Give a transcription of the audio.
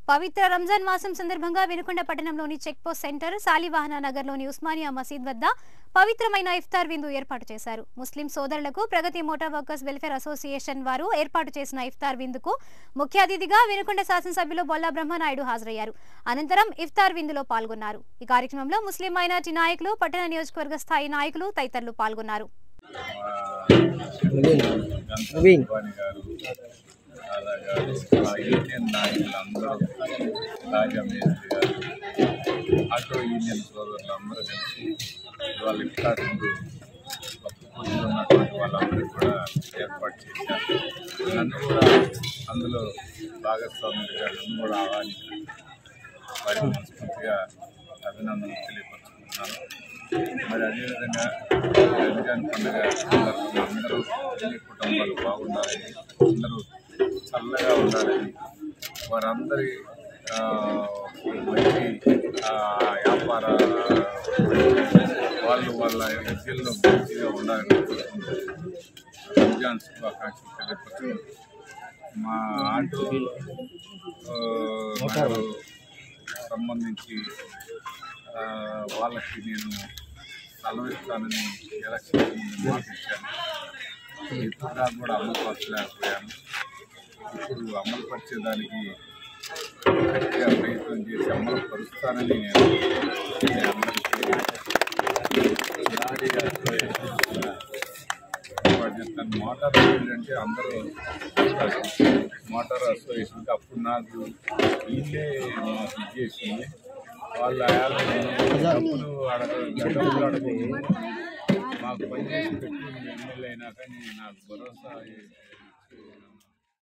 పవిత్ర రంజాన్ మాసం సందర్భంగా వినుకొండ పట్టణంలోని చెక్ పోస్ట్ సెంటర్ సాలివాహన నగర్లోని ఉస్మానియా మసీద్ వద్ద పవిత్రమైన ఇఫ్తార్ విందు ఏర్పాటు చేశారు ముస్లిం సోదరులకు Pragati motor workers welfare association వారు ఏర్పాటు చేసిన ఇఫ్తార్ విందుకు ముఖ్య అతిథిగా వినుకొండ శాసనసభ్యులు బొల్లా బ్రహ్మనాయుడు హాజరయ్యారు అనంతరం ఇఫ్తార్ విందులో పాల్గొన్నారు ఈ కార్యక్రమంలో ముస్లిం మైనార్టీ నాయకులు పట్టణ నియోజకవర్గ స్థాయి నాయకులు తదితరులు పాల్గొన్నారు నవీన్. వాణి గారు అలాగా ఆ యూనియన్ నాయకులందరూ రాజా మేస్త్రి గారు ఆటో యూనియన్ సోదరులు అందరూ కలిసి వాళ్ళ ఇఫ్తార్ ముందు ఉన్నటువంటి వాళ్ళందరికీ కూడా ఏర్పాటు చేశారు నన్ను కూడా అందులో భాగస్వాములుగా నన్ను కూడా ఆహ్వానించారు వారికి మనస్ఫూర్తిగా అభినందనలు తెలియపరుచుకుంటున్నాను మరి అదేవిధంగా రంజాన్ పండుగ సందర్భంగా అందరూ అన్ని కుటుంబాలు బాగుండాలని అందరూ చల్లగా ఉండాలని వారందరి ఆ, మంచి ఆ, వ్యాపార వాళ్ళు వాళ్ళ విద్యల్లో మంచిగా ఉండాలని కోరుకుంటూ రంజాన్ శుభాకాంక్షలు తెలియపరుచుకుంటూ మా ఆటో ఆ, నగరు సంబంధించి ఆ, వాళ్ళకి నేను సెలవిస్తానని ఎలక్షన్ ముందు మాట ఇచ్చాను ఇప్పుడు కూడా అమలు పరచలేకపోయాను ఇప్పుడు అమలు పరిచేదానికి గట్టిగా ప్రయత్నం చేసి అమలు పరుస్తానని నేను మీ అందరికీ నాడిగా ఏర్పాటు చేస్తాను మోటార్ ఫీల్డ్ అంటే అందరూ వస్తారు. మోటార్ అసోసియేషన్కి అప్పుడు నాకు వీళ్ళే మాకు ఇచ్చేసింది వాళ్ళ డబ్బులు అడగ డబ్బులు అడగదు మాకు పనిచేసి పెట్టి ఎమ్మెల్యే అయినా కానీ నాకు భరోసా ఇచ్చి